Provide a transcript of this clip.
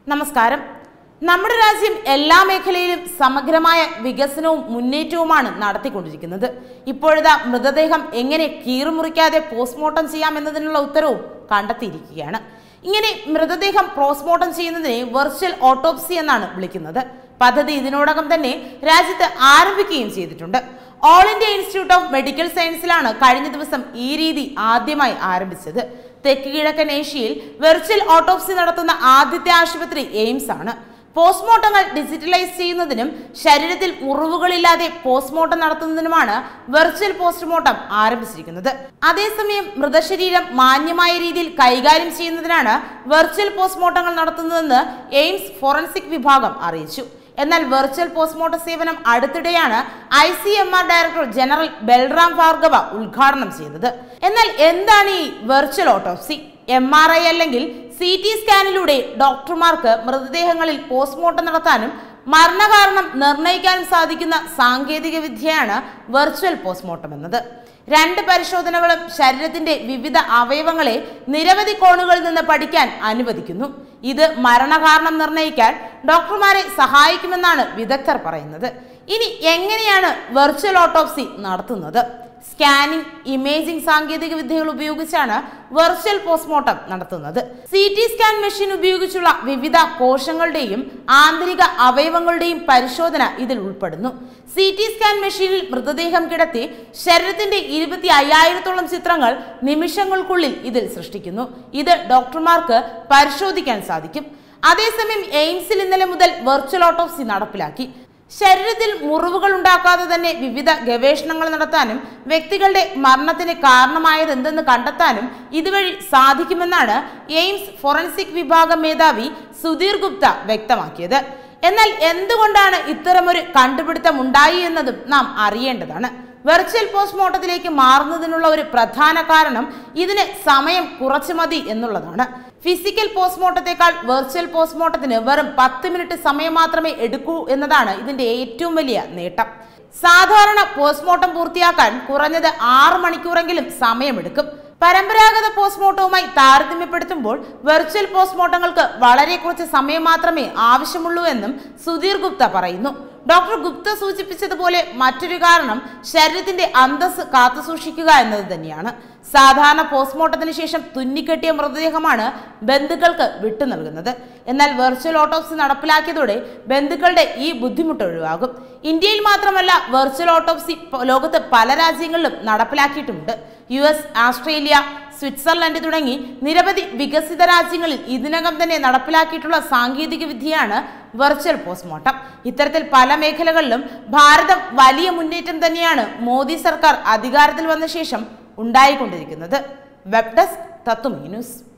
നമസ്കാരം നമ്മുടെ രാജ്യം എല്ലാ മേഖലയിലും സമഗ്രമായ വികസനവും മുന്നേറ്റവുമാണ് നടത്തിക്കൊണ്ടിരിക്കുന്നത് ഇപ്പോഴത്തെ മൃതദേഹം എങ്ങനെ കീറുമുറിക്കാതെ പോസ്റ്റ്മോർട്ടം ചെയ്യാം എന്നതിനുള്ള ഉത്തരവും കണ്ടെത്തിയിരിക്കുകയാണ് ഇങ്ങനെ മൃതദേഹം പോസ്റ്റ്മോർട്ടം ചെയ്യുന്നതിനെ വെർച്വൽ ഓട്ടോപ്സി എന്നാണ് വിളിക്കുന്നത് പദ്ധതി ഇതിനോടകം തന്നെ രാജ്യത്ത് ആരംഭിക്കുകയും ചെയ്തിട്ടുണ്ട് all India institute of medical സയൻസിലാണ് കഴിഞ്ഞ ദിവസം ഈ രീതി ആദ്യമായി ആരംഭിച്ചത് തെക്ക് കിഴക്കൻ ഏഷ്യയിൽ വെർച്വൽ ഓട്ടോപ്സി നടത്തുന്ന ആദ്യത്തെ ആശുപത്രി എയിംസ് ആണ് പോസ്റ്റ്മോർട്ടങ്ങൾ ഡിജിറ്റലൈസ് ചെയ്യുന്നതിനും ശരീരത്തിൽ മുറിവുകളില്ലാതെ പോസ്റ്റ്മോർട്ടം നടത്തുന്നതിനുമാണ് വെർച്വൽ പോസ്റ്റ്മോർട്ടം ആരംഭിച്ചിരിക്കുന്നത് അതേസമയം മൃതശരീരം മാന്യമായ രീതിയിൽ കൈകാര്യം ചെയ്യുന്നതിനാണ് വെർച്വൽ പോസ്റ്റ്മോർട്ടങ്ങൾ നടത്തുന്നതെന്ന് എയിംസ് ഫോറൻസിക് വിഭാഗം അറിയിച്ചു എന്നാൽ വെർച്വൽ പോസ്റ്റ്മോർട്ടം സേവനം അടുത്തിടെയാണ് I C M R director general Balram Bhargava ഉദ്ഘാടനം ചെയ്തത് എന്നാൽ എന്താണ് ഈ virtual autopsy M R I അല്ലെങ്കിൽ സി ടി സ്കാനിലൂടെ ഡോക്ടർമാർക്ക് മൃതദേഹങ്ങളിൽ പോസ്റ്റ്മോർട്ടം നടത്താനും മരണകാരണം നിർണ്ണയിക്കാനും സാധിക്കുന്ന സാങ്കേതിക വിദ്യയാണ് വെർച്വൽ പോസ്റ്റ്മോർട്ടം എന്നത് രണ്ട് പരിശോധനകളും ശരീരത്തിന്റെ വിവിധ അവയവങ്ങളെ നിരവധി കോണുകളിൽ നിന്ന് പഠിക്കാൻ അനുവദിക്കുന്നു ഇത് മരണകാരണം നിർണ്ണയിക്കാൻ ഡോക്ടർമാരെ സഹായിക്കുമെന്നാണ് വിദഗ്ധർ പറയുന്നത് ഇനി എങ്ങനെയാണ് വെർച്വൽ ഓട്ടോപ്സി നടത്തുന്നത് സ്കാനിംഗ് ഇമേജിംഗ് സാങ്കേതിക വിദ്യകൾ ഉപയോഗിച്ചാണ് വെർച്വൽ പോസ്റ്റ്മോർട്ടം നടത്തുന്നത് സി ടി സ്കാൻ മെഷീൻ ഉപയോഗിച്ചുള്ള വിവിധ കോശങ്ങളുടെയും ആന്തരിക അവയവങ്ങളുടെയും പരിശോധന ഇതിൽ ഉൾപ്പെടുന്നു സി ടി സ്കാൻ മെഷീനിൽ മൃതദേഹം കിടത്തി ശരീരത്തിന്റെ ഇരുപത്തി അയ്യായിരത്തോളം ചിത്രങ്ങൾ നിമിഷങ്ങൾക്കുള്ളിൽ ഇതിൽ സൃഷ്ടിക്കുന്നു ഇത് ഡോക്ടർമാർക്ക് പരിശോധിക്കാൻ സാധിക്കും അതേസമയം എയിംസിൽ ഇന്നലെ മുതൽ വെർച്വൽ ഓട്ടോപ്സി നടപ്പിലാക്കി ശരീരത്തിൽ മുറിവുകൾ ഉണ്ടാക്കാതെ തന്നെ വിവിധ ഗവേഷണങ്ങൾ നടത്താനും വ്യക്തികളുടെ മരണത്തിന് കാരണമായത് എന്തെന്ന് കണ്ടെത്താനും ഇതുവഴി സാധിക്കുമെന്നാണ് എയിംസ് ഫോറൻസിക് വിഭാഗം മേധാവി സുധീർ ഗുപ്ത വ്യക്തമാക്കിയത് എന്നാൽ എന്തുകൊണ്ടാണ് ഇത്തരമൊരു കണ്ടുപിടുത്തം ഉണ്ടായി എന്നതും നാം അറിയേണ്ടതാണ് വെർച്വൽ പോസ്റ്റ്മോർട്ടത്തിലേക്ക് മാറുന്നതിനുള്ള ഒരു പ്രധാന കാരണം ഇതിന് സമയം കുറച്ചു മതി എന്നുള്ളതാണ് ഫിസിക്കൽ പോസ്റ്റ്മോർട്ടത്തെക്കാൾ വെർച്വൽ പോസ്റ്റ്മോർട്ടത്തിന് വെറും പത്ത് മിനിറ്റ് സമയം മാത്രമേ എടുക്കൂ എന്നതാണ് ഇതിന്റെ ഏറ്റവും വലിയ നേട്ടം സാധാരണ പോസ്റ്റ്മോർട്ടം പൂർത്തിയാക്കാൻ കുറഞ്ഞത് ആറ് മണിക്കൂറെങ്കിലും സമയമെടുക്കും പരമ്പരാഗത പോസ്റ്റ്മോർട്ടവുമായി താരതമ്യപ്പെടുത്തുമ്പോൾ വെർച്വൽ പോസ്റ്റ്മോർട്ടങ്ങൾക്ക് വളരെ കുറച്ച് സമയം മാത്രമേ ആവശ്യമുള്ളൂ എന്നും സുധീർ ഗുപ്ത പറയുന്നു ഡോക്ടർ ഗുപ്ത സൂചിപ്പിച്ചതുപോലെ മറ്റൊരു കാരണം ശരീരത്തിന്റെ അന്തസ് കാത്തുസൂക്ഷിക്കുക എന്നത് തന്നെയാണ് സാധാരണ പോസ്റ്റ്മോർട്ടത്തിന് ശേഷം തുന്നിക്കെട്ടിയ മൃതദേഹമാണ് ബന്ധുക്കൾക്ക് വിട്ടു നൽകുന്നത് എന്നാൽ വെർച്വൽ ഓട്ടോപ്സി നടപ്പിലാക്കിയതോടെ ബന്ധുക്കളുടെ ഈ ബുദ്ധിമുട്ട് ഒഴിവാകും ഇന്ത്യയിൽ മാത്രമല്ല വെർച്വൽ ഓട്ടോപ്സി പ- ലോകത്ത് പല രാജ്യങ്ങളിലും നടപ്പിലാക്കിയിട്ടുണ്ട് യു എസ് ആസ്ട്രേലിയ സ്വിറ്റ്സർലൻഡ് തുടങ്ങി നിരവധി വികസിത രാജ്യങ്ങളിൽ ഇതിനകം തന്നെ നടപ്പിലാക്കിയിട്ടുള്ള സാങ്കേതിക വിദ്യയാണ് വെർച്വൽ പോസ്റ്റ്മോർട്ടം ഇത്തരത്തിൽ പല മേഖലകളിലും ഭാരതം വലിയ മുന്നേറ്റം തന്നെയാണ് മോദി സർക്കാർ അധികാരത്തിൽ വന്ന ശേഷം ഉണ്ടായിക്കൊണ്ടിരിക്കുന്നത് വെബ് ഡെസ്ക് തത്വമീ ന്യൂസ്